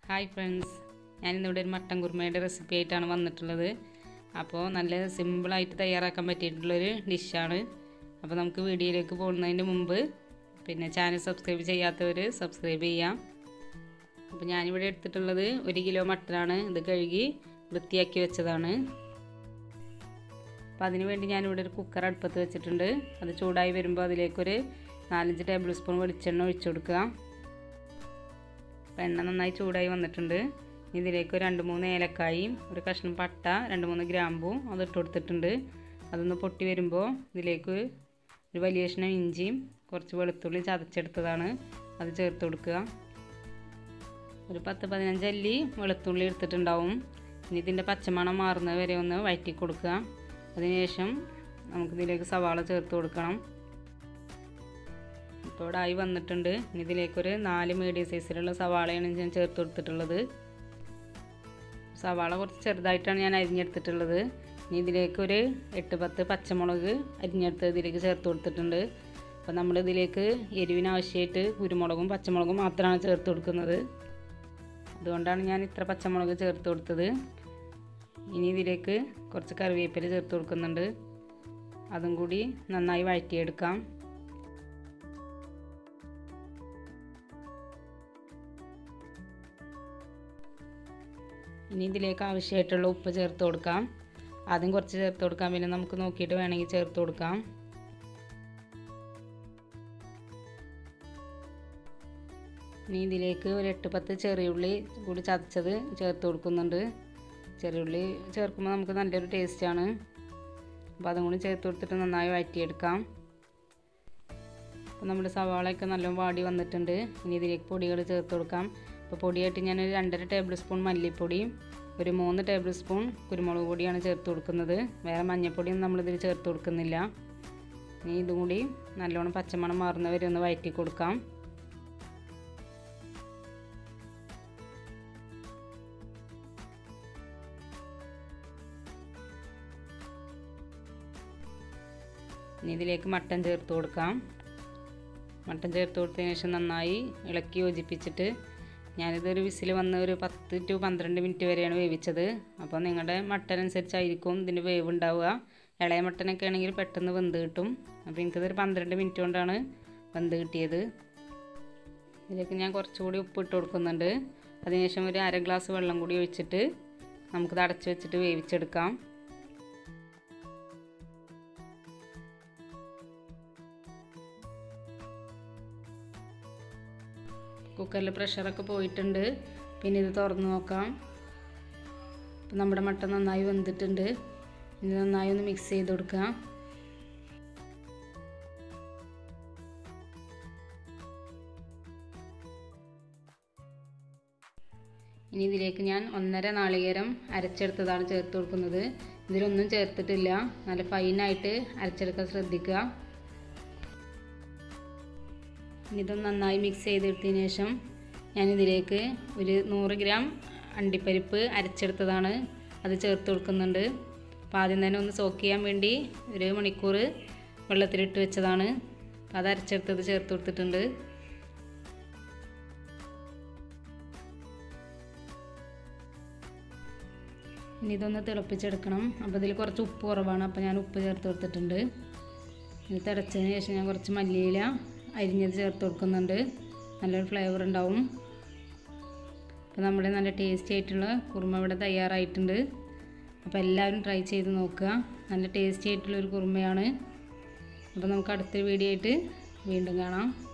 hi friends ഞാനിന്നിവിടെ ഒരു mutton കുറുമയുടെ recipe ആയിട്ടാണ് വന്നിട്ടുള്ളത് അപ്പോൾ നല്ല സിമ്പിളായിട്ട് തയ്യാറാക്കാൻ പറ്റിയിട്ടുള്ളൊരു ഡിഷാണ് അപ്പോൾ നമുക്ക് വീഡിയോയിലേക്ക് പോകുന്നതിന് മുമ്പ് പിന്നെ ചാനൽ സബ്സ്ക്രൈബ് ചെയ്യാത്തവർ സബ്സ്ക്രൈബ് ചെയ്യാം അപ്പോൾ ഞാനിവിടെ എടുത്തിട്ടുള്ളത് ഒരു കിലോ മട്ടനാണ് ഇത് കഴുകി വൃത്തിയാക്കി വെച്ചതാണ് അപ്പോൾ അതിന് വേണ്ടി ഞാനിവിടെ ഒരു കുക്കർ അടുപ്പത്ത് വെച്ചിട്ടുണ്ട് അത് ചൂടായി വരുമ്പോൾ അതിലേക്കൊരു നാലഞ്ച് ടേബിൾ സ്പൂൺ വെളിച്ചെണ്ണ ഒഴിച്ചു കൊടുക്കുക അപ്പോൾ എണ്ണ നന്നായി ചൂടായി വന്നിട്ടുണ്ട് ഇതിലേക്ക് രണ്ട് മൂന്ന് ഏലക്കായും ഒരു കഷ്ണം പട്ട രണ്ട് മൂന്ന് ഗ്രാമ്പും അത് ഇട്ട് കൊടുത്തിട്ടുണ്ട് അതൊന്ന് പൊട്ടി വരുമ്പോൾ ഇതിലേക്ക് ഒരു വലിയ കഷ്ണം ഇഞ്ചിയും കുറച്ച് വെളുത്തുള്ളി ചതച്ചെടുത്തതാണ് അത് ചേർത്ത് കൊടുക്കുക ഒരു പത്ത് പതിനഞ്ച് അല്ലി വെളുത്തുള്ളി എടുത്തിട്ടുണ്ടാവും ഇനി ഇതിൻ്റെ പച്ചമണം മാറുന്നത് വരെ ഒന്ന് വഴറ്റി കൊടുക്കുക അതിനുശേഷം നമുക്കിതിലേക്ക് സവാള ചേർത്ത് കൊടുക്കണം ഇപ്പോൾ ഇവിടെ ആയി വന്നിട്ടുണ്ട് ഇനി ഇതിലേക്കൊരു നാല് മീഡിയം സൈസിലുള്ള സവാളയാണ് ഞാൻ ചേർത്ത് കൊടുത്തിട്ടുള്ളത് സവാള കുറച്ച് ചെറുതായിട്ടാണ് ഞാൻ അരിഞ്ഞെടുത്തിട്ടുള്ളത് ഇനി ഇതിലേക്കൊരു എട്ട് പത്ത് പച്ചമുളക് അരിഞ്ഞെടുത്ത് ഇതിലേക്ക് ചേർത്ത് കൊടുത്തിട്ടുണ്ട് അപ്പോൾ നമ്മൾ ഇതിലേക്ക് എരിവിന് ആവശ്യമായിട്ട് കുരുമുളകും പച്ചമുളകും മാത്രമാണ് ചേർത്ത് കൊടുക്കുന്നത് അതുകൊണ്ടാണ് ഞാൻ ഇത്ര പച്ചമുളക് ചേർത്ത് കൊടുത്തത് ഇനി ഇതിലേക്ക് കുറച്ച് കറിവേപ്പില ചേർത്ത് കൊടുക്കുന്നുണ്ട് അതും കൂടി നന്നായി വഴറ്റിയെടുക്കാം ഇനി ഇതിലേക്ക് ആവശ്യമായിട്ടുള്ള ഉപ്പ് ചേർത്ത് കൊടുക്കാം ആദ്യം കുറച്ച് ചേർത്ത് കൊടുക്കാം പിന്നെ നമുക്ക് നോക്കിയിട്ട് വേണമെങ്കിൽ ചേർത്ത് കൊടുക്കാം ഇനി ഇതിലേക്ക് ഒരു എട്ട് പത്ത് ചെറിയുള്ളി കൂടി ചതച്ചത് ചേർത്ത് കൊടുക്കുന്നുണ്ട് ചെറിയുള്ളി ചേർക്കുമ്പോൾ നമുക്ക് നല്ലൊരു ടേസ്റ്റാണ് അപ്പോൾ അതും കൂടി ചേർത്ത് കൊടുത്തിട്ട് നന്നായി വഴറ്റിയെടുക്കാം അപ്പോൾ നമ്മുടെ സവാളയൊക്കെ നല്ലോണം വാടി വന്നിട്ടുണ്ട് ഇനി ഇതിലേക്ക് പൊടികൾ ചേർത്ത് കൊടുക്കാം അപ്പോൾ പൊടിയായിട്ട് ഞാൻ ഒരു രണ്ടര ടേബിൾ സ്പൂൺ മല്ലിപ്പൊടിയും ഒരു മൂന്ന് ടേബിൾ സ്പൂൺ കുരുമുളക് പൊടിയാണ് ചേർത്ത് കൊടുക്കുന്നത് വേറെ മഞ്ഞൾപ്പൊടിയൊന്നും നമ്മളിതിൽ ചേർത്ത് കൊടുക്കുന്നില്ല ഇനി ഇതും കൂടി നല്ലോണം പച്ചമണം മാറുന്നവരെ ഒന്ന് വഴറ്റി കൊടുക്കാം ഇനി ഇതിലേക്ക് മട്ടൻ ചേർത്ത് കൊടുക്കാം മട്ടൻ ചേർത്ത് കൊടുത്തതിന് ശേഷം നന്നായി ഇളക്കി യോജിപ്പിച്ചിട്ട് ഞാനിതൊരു വിസിൽ വന്ന് ഒരു പത്ത് ടു പന്ത്രണ്ട് മിനിറ്റ് വരെയാണ് വേവിച്ചത് അപ്പോൾ നിങ്ങളുടെ മട്ടൻ അനുസരിച്ചായിരിക്കും ഇതിൻ്റെ വേവ് ഉണ്ടാവുക ഇളയ മട്ടനൊക്കെ ആണെങ്കിൽ പെട്ടെന്ന് വെന്ത് കിട്ടും അപ്പോൾ എനിക്കതൊരു പന്ത്രണ്ട് മിനിറ്റ് കൊണ്ടാണ് വെന്ത് കിട്ടിയത് ഇതിലേക്ക് ഞാൻ കുറച്ചുകൂടി ഉപ്പ് ഇട്ട് കൊടുക്കുന്നുണ്ട് അതിനുശേഷം ഒരു അര ഗ്ലാസ് വെള്ളം കൂടി ഒഴിച്ചിട്ട് നമുക്കിത് അടച്ചു വെച്ചിട്ട് വേവിച്ചെടുക്കാം കുക്കറിൽ പ്രഷറൊക്കെ പോയിട്ടുണ്ട് പിന്നെ ഇത് തുറന്ന് നോക്കാം അപ്പം നമ്മുടെ മട്ടൻ നന്നായി വെന്തിട്ടുണ്ട് ഇത് നന്നായി ഒന്ന് മിക്സ് ചെയ്ത് കൊടുക്കാം ഇനി ഇതിലേക്ക് ഞാൻ ഒന്നര നാളികേരം അരച്ചെടുത്തതാണ് ചേർത്ത് കൊടുക്കുന്നത് ഇതിലൊന്നും ചേർത്തിട്ടില്ല നല്ല ഫൈനായിട്ട് അരച്ചെടുക്കാൻ ശ്രദ്ധിക്കുക ഇതൊന്ന് നന്നായി മിക്സ് ചെയ്തെടുത്തതിന് ശേഷം ഞാനിതിലേക്ക് ഒരു നൂറ് ഗ്രാം അണ്ടിപ്പരിപ്പ് അരച്ചെടുത്തതാണ് അത് ചേർത്ത് കൊടുക്കുന്നുണ്ട് അപ്പോൾ ആദ്യം തന്നെ ഒന്ന് സോക്ക് ചെയ്യാൻ വേണ്ടി ഒരു മണിക്കൂർ വെള്ളത്തിലിട്ട് വെച്ചതാണ് അപ്പോൾ അത് അരച്ചെടുത്തത് ചേർത്ത് കൊടുത്തിട്ടുണ്ട് ഇനി ഇതൊന്ന് തിളപ്പിച്ചെടുക്കണം അപ്പോൾ ഇതിൽ കുറച്ച് ഉപ്പ് കുറവാണ് അപ്പോൾ ഞാൻ ഉപ്പ് ചേർത്ത് കൊടുത്തിട്ടുണ്ട് ഇത് തിളച്ചതിന് ശേഷം ഞാൻ കുറച്ച് മല്ലിയില അരിഞ്ഞത് ചേർത്ത് കൊടുക്കുന്നുണ്ട് നല്ലൊരു ഫ്ലേവർ ഉണ്ടാവും അപ്പോൾ നമ്മുടെ നല്ല ടേസ്റ്റി ആയിട്ടുള്ള കുറുമ ഇവിടെ തയ്യാറായിട്ടുണ്ട് അപ്പോൾ എല്ലാവരും ട്രൈ ചെയ്ത് നോക്കുക നല്ല ടേസ്റ്റി ആയിട്ടുള്ളൊരു കുറുമയാണ് അപ്പോൾ നമുക്ക് അടുത്തൊരു വീഡിയോ ആയിട്ട് വീണ്ടും കാണാം